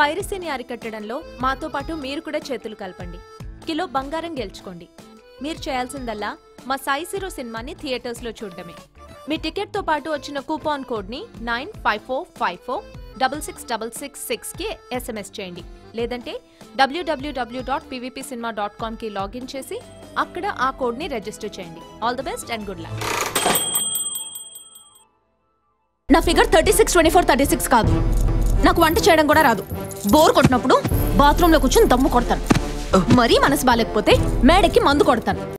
పైరసీని అరికట్టడంలో మాతో పాటు మీరు కూడా చేతులు కలపండి కిలో బంగారం గెలుచుకోండి మీరు చేయాల్సిందల్లా మా సాయి జీరో సినిమాని థియేటర్స్లో చూడడమే మీ టికెట్తో పాటు వచ్చిన కూపాన్ కోడ్ని nine five four five four double six double six సిక్స్కి ఎస్ఎంఎస్ చేయండి లేదంటే డబ్ల్యూడబ్ల్యూడబ్ల్యూ డాట్ పీవీపీ సినిమా డాట్ కామ్కి లాగిన్ చేసి అక్కడ ఆ కోడ్ని రిజిస్టర్ చేయండి all the best and good luck నా figure thirty six twenty four thirty six కాదు నాకు వంట చేయడం కూడా రాదు బోర్ కొట్టినప్పుడు బాత్రూంలో కూర్చొని దమ్ము కొడతాను మరీ మనసు బాగాలేకపోతే మేడకి మందు కొడతాను